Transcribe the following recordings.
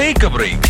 take A break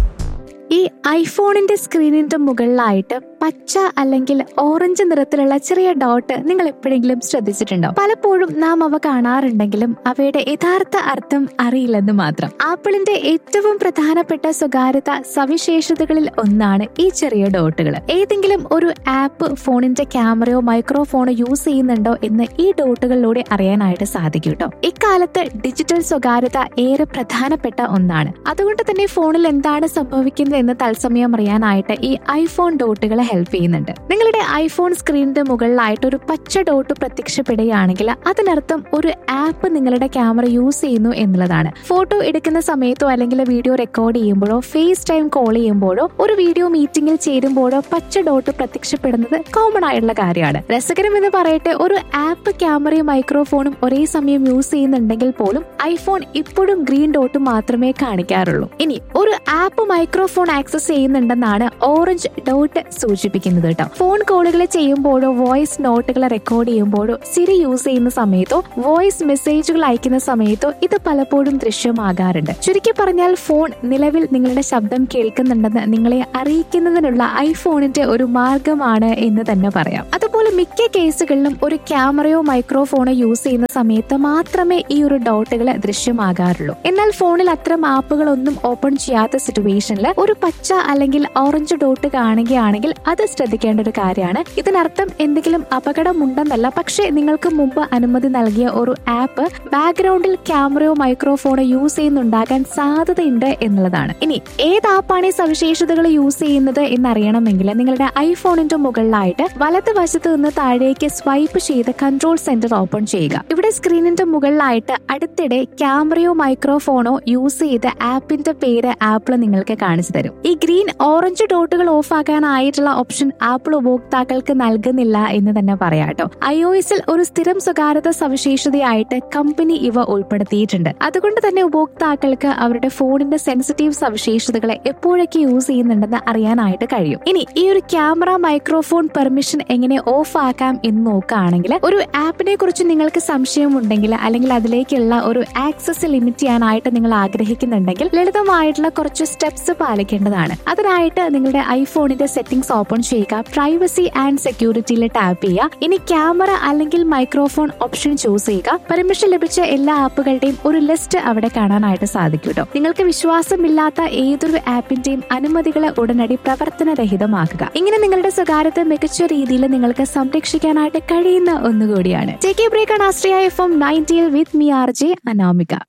ഈ ഐഫോണിന്റെ സ്ക്രീനിന്റെ മുകളിലായിട്ട് പച്ച അല്ലെങ്കിൽ ഓറഞ്ച് നിറത്തിലുള്ള ചെറിയ ഡോട്ട് നിങ്ങൾ എപ്പോഴെങ്കിലും ശ്രദ്ധിച്ചിട്ടുണ്ടോ പലപ്പോഴും നാം അവ കാണാറുണ്ടെങ്കിലും അവയുടെ യഥാർത്ഥ അർത്ഥം അറിയില്ലെന്ന് മാത്രം ആപ്പിളിന്റെ ഏറ്റവും പ്രധാനപ്പെട്ട സ്വകാര്യത സവിശേഷതകളിൽ ഒന്നാണ് ഈ ചെറിയ ഡോട്ടുകൾ ഏതെങ്കിലും ഒരു ആപ്പ് ഫോണിന്റെ ക്യാമറയോ മൈക്രോഫോണോ യൂസ് ചെയ്യുന്നുണ്ടോ എന്ന് ഈ ഡോട്ടുകളിലൂടെ അറിയാനായിട്ട് സാധിക്കും കേട്ടോ ഇക്കാലത്ത് ഡിജിറ്റൽ സ്വകാര്യത ഏറെ പ്രധാനപ്പെട്ട ഒന്നാണ് അതുകൊണ്ട് തന്നെ ഫോണിൽ എന്താണ് സംഭവിക്കുന്നത് എന്ന് തത്സമയം അറിയാനായിട്ട് ഈ ഐഫോൺ ഡോട്ടുകൾ ഹെൽപ്പ് ചെയ്യുന്നുണ്ട് നിങ്ങളുടെ ഐഫോൺ സ്ക്രീനിന്റെ മുകളിലായിട്ട് ഒരു പച്ച ഡോട്ട് പ്രത്യക്ഷപ്പെടുകയാണെങ്കിൽ അതിനർത്ഥം ഒരു ആപ്പ് നിങ്ങളുടെ ക്യാമറ യൂസ് ചെയ്യുന്നു എന്നുള്ളതാണ് ഫോട്ടോ എടുക്കുന്ന സമയത്തോ അല്ലെങ്കിൽ വീഡിയോ റെക്കോർഡ് ചെയ്യുമ്പോഴോ ഫേസ് ടൈം കോൾ ചെയ്യുമ്പോഴോ ഒരു വീഡിയോ മീറ്റിംഗിൽ ചേരുമ്പോഴോ പച്ച ഡോട്ട് പ്രത്യക്ഷപ്പെടുന്നത് കോമൺ ആയിട്ടുള്ള കാര്യമാണ് രസകരം എന്ന് പറയട്ടെ ഒരു ആപ്പ് ക്യാമറയും മൈക്രോഫോണും ഒരേ സമയം യൂസ് ചെയ്യുന്നുണ്ടെങ്കിൽ പോലും ഐഫോൺ ഇപ്പോഴും ഗ്രീൻ ഡോട്ട് മാത്രമേ കാണിക്കാറുള്ളൂ ഇനി ഒരു ആപ്പ് മൈക്രോഫോൺ ആക്സസ് ചെയ്യുന്നുണ്ടെന്നാണ് ഓറഞ്ച് ഡോട്ട് സൂചിപ്പിക്കുന്നത് കേട്ടോ ഫോൺ കോളുകൾ ചെയ്യുമ്പോഴോ വോയിസ് നോട്ടുകൾ റെക്കോർഡ് ചെയ്യുമ്പോഴോ സിരി യൂസ് ചെയ്യുന്ന സമയത്തോ വോയിസ് മെസ്സേജുകൾ അയക്കുന്ന സമയത്തോ ഇത് പലപ്പോഴും ദൃശ്യമാകാറുണ്ട് ചുരുക്കി പറഞ്ഞാൽ ഫോൺ നിലവിൽ നിങ്ങളുടെ ശബ്ദം കേൾക്കുന്നുണ്ടെന്ന് നിങ്ങളെ അറിയിക്കുന്നതിനുള്ള ഐഫോണിന്റെ ഒരു മാർഗമാണ് എന്ന് തന്നെ പറയാം അതുപോലെ മിക്ക കേസുകളിലും ഒരു ക്യാമറയോ മൈക്രോഫോണോ യൂസ് ചെയ്യുന്ന സമയത്ത് മാത്രമേ ഈ ഒരു ഡോട്ടുകൾ ദൃശ്യമാകാറുള്ളൂ എന്നാൽ ഫോണിൽ അത്തരം ആപ്പുകളൊന്നും ഓപ്പൺ ചെയ്യാത്ത സിറ്റുവേഷനിൽ ഒരു പച്ച അല്ലെങ്കിൽ ഓറഞ്ച് ഡോട്ട് കാണുകയാണെങ്കിൽ അത് ശ്രദ്ധിക്കേണ്ട ഒരു കാര്യമാണ് ഇതിനർത്ഥം എന്തെങ്കിലും അപകടമുണ്ടെന്നല്ല പക്ഷേ നിങ്ങൾക്ക് മുമ്പ് അനുമതി നൽകിയ ഒരു ആപ്പ് ബാക്ക്ഗ്രൗണ്ടിൽ ക്യാമറയോ മൈക്രോഫോണോ യൂസ് ചെയ്യുന്നുണ്ടാകാൻ സാധ്യതയുണ്ട് എന്നുള്ളതാണ് ഇനി ഏത് ആപ്പാണ് ഈ സവിശേഷതകൾ യൂസ് ചെയ്യുന്നത് എന്നറിയണമെങ്കിൽ നിങ്ങളുടെ ഐഫോണിന്റെ മുകളിലായിട്ട് വലത് വശത്ത് നിന്ന് താഴേക്ക് സ്വൈപ്പ് ചെയ്ത് കൺട്രോൾ സെന്റർ ഓപ്പൺ ചെയ്യുക ഇവിടെ സ്ക്രീനിന്റെ മുകളിലായിട്ട് അടുത്തിടെ ക്യാമറയോ മൈക്രോഫോണോ യൂസ് ചെയ്ത ആപ്പിന്റെ പേര് ആപ്പിൾ നിങ്ങൾക്ക് കാണിച്ചു തരും ഈ ഗ്രീൻ ഓറഞ്ച് ഡോട്ടുകൾ ഓഫ് ആക്കാനായിട്ടുള്ള ഓപ്ഷൻ ആപ്പിൾ ഉപഭോക്താക്കൾക്ക് നൽകുന്നില്ല എന്ന് തന്നെ പറയാട്ടോ ഐ ഒ എസിൽ ഒരു സ്ഥിരം സ്വകാര്യത സവിശേഷതയായിട്ട് കമ്പനി ഇവ ഉൾപ്പെടുത്തിയിട്ടുണ്ട് അതുകൊണ്ട് തന്നെ ഉപഭോക്താക്കൾക്ക് അവരുടെ ഫോണിന്റെ സെൻസിറ്റീവ് സവിശേഷതകളെ എപ്പോഴൊക്കെ യൂസ് ചെയ്യുന്നുണ്ടെന്ന് അറിയാനായിട്ട് കഴിയും ഇനി ഈ ഒരു ക്യാമറ മൈക്രോഫോൺ പെർമിഷൻ എങ്ങനെ ഓഫ് ആക്കാം എന്ന് നോക്കുകയാണെങ്കിൽ ഒരു ആപ്പിനെ കുറിച്ച് നിങ്ങൾക്ക് സംശയമുണ്ടെങ്കിൽ അല്ലെങ്കിൽ അതിലേക്കുള്ള ഒരു ആക്സസ് ലിമിറ്റ് ചെയ്യാനായിട്ട് നിങ്ങൾ ആഗ്രഹിക്കുന്നുണ്ടെങ്കിൽ ലളിതമായിട്ടുള്ള കുറച്ച് സ്റ്റെപ്സ് പാലിക്കേണ്ടതാണ് അതിനായിട്ട് നിങ്ങളുടെ ഐഫോണിന്റെ സെറ്റിംഗ്സ് ഓപ്പൺ ചെയ്യുക പ്രൈവസി ആൻഡ് സെക്യൂരിറ്റിയിൽ ടാപ്പ് ചെയ്യുക ഇനി ക്യാമറ അല്ലെങ്കിൽ മൈക്രോഫോൺ ഓപ്ഷൻ ചൂസ് ചെയ്യുക പെർമിഷൻ ലഭിച്ച എല്ലാ ആപ്പുകളുടെയും ഒരു ലിസ്റ്റ് അവിടെ കാണാനായിട്ട് സാധിക്കും കേട്ടോ നിങ്ങൾക്ക് വിശ്വാസമില്ലാത്ത ഏതൊരു ആപ്പിന്റെയും അനുമതികൾ ഉടനടി പ്രവർത്തനരഹിതമാക്കുക ഇങ്ങനെ നിങ്ങളുടെ സ്വകാര്യത മികച്ച രീതിയിൽ നിങ്ങൾക്ക് സംരക്ഷിക്കാനായിട്ട് കഴിയുന്ന ഒന്നുകൂടിയാണ് ടേക്ക് ബ്രേക്ക് ആണ് ആശ്രയ എഫ് എം നയൻറ്റിയിൽ with me R J Anamika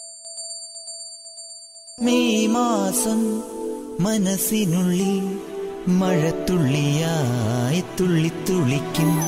May മാസം മനസ്സിനുള്ളിൽ മഴത്തുള്ളിയായി തുള്ളിത്തുള്ളിക്കും